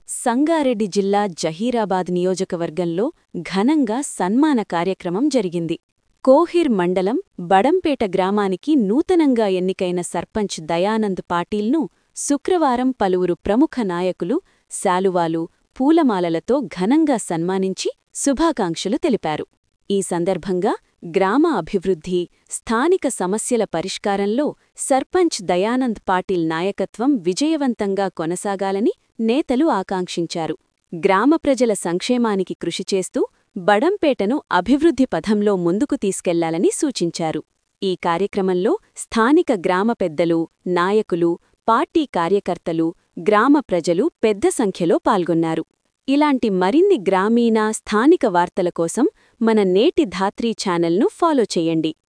సంగారెడ్డి జిల్లా జహీరాబాద్ నియోజకవర్గంలో ఘనంగా సన్మాన కార్యక్రమం జరిగింది కోహిర్ మండలం బడంపేట గ్రామానికి నూతనంగా ఎన్నికైన సర్పంచ్ దయానంద్ పాటీల్ను శుక్రవారం పలువురు ప్రముఖ నాయకులు శాలువాలు పూలమాలలతో ఘనంగా సన్మానించి శుభాకాంక్షలు తెలిపారు ఈ సందర్భంగా గ్రామ అభివృద్ధి స్థానిక సమస్యల పరిష్కారంలో సర్పంచ్ దయానంద్ పాటిల్ నాయకత్వం విజయవంతంగా కొనసాగాలని నేతలు ఆకాంక్షించారు గ్రామ ప్రజల సంక్షేమానికి కృషి చేస్తూ బడంపేటను అభివృద్ధి పథంలో ముందుకు తీసుకెళ్లాలని సూచించారు ఈ కార్యక్రమంలో స్థానిక గ్రామ పెద్దలు నాయకులు పార్టీ కార్యకర్తలు గ్రామ ప్రజలు పెద్ద సంఖ్యలో పాల్గొన్నారు ఇలాంటి మరిన్ని గ్రామీణ స్థానిక వార్తల కోసం మన నేటి ధాత్రీ ఛానల్ను ఫాలో చేయండి